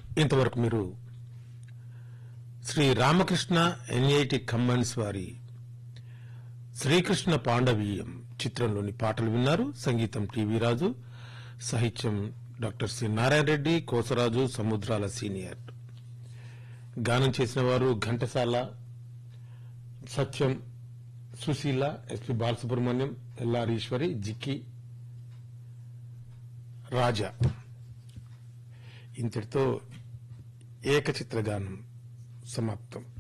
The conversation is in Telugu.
ఇంతవరకు మీరు శ్రీ రామకృష్ణ ఎన్ఐటి ఖమ్మన్స్ వారి శ్రీకృష్ణ పాండవీయం చిత్రంలోని పాటలు విన్నారు సంగీతం టీవీ రాజు సాహిత్యం doctor C Narayana Reddy Kosaraju Samudrala senior గానం చేసిన వారు ఘంటసాల సత్యం సుశీల ఎస్పి బాలసుబ్రహ్మణ్యం ఎల్ఆర్ ఈశ్వరి జిక్కి రాజా ఇంతటితో ఏకచిత్ర గానం సమాప్తం